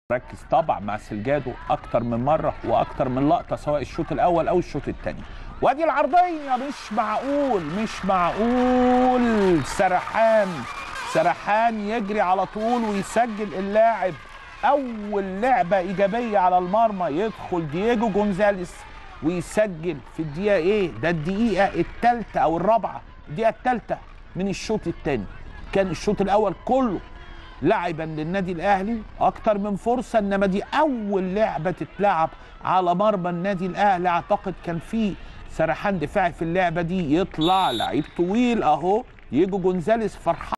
ركز طبعا مع سلجادو اكتر من مره واكتر من لقطه سواء الشوط الاول او الشوط الثاني وادي العرضيه مش معقول مش معقول سرحان سرحان يجري على طول ويسجل اللاعب اول لعبه ايجابيه على المرمى يدخل دييجو جونزاليس ويسجل في الدقيقه ايه ده الدقيقه الثالثه او الرابعه الدقيقه الثالثه من الشوط الثاني كان الشوط الاول كله لعبا للنادي الاهلي اكتر من فرصه انما دي اول لعبه تتلعب على مرمى النادي الاهلي اعتقد كان في سرحان دفاعي في اللعبه دي يطلع لعيب طويل اهو يجو جونزاليس فرحان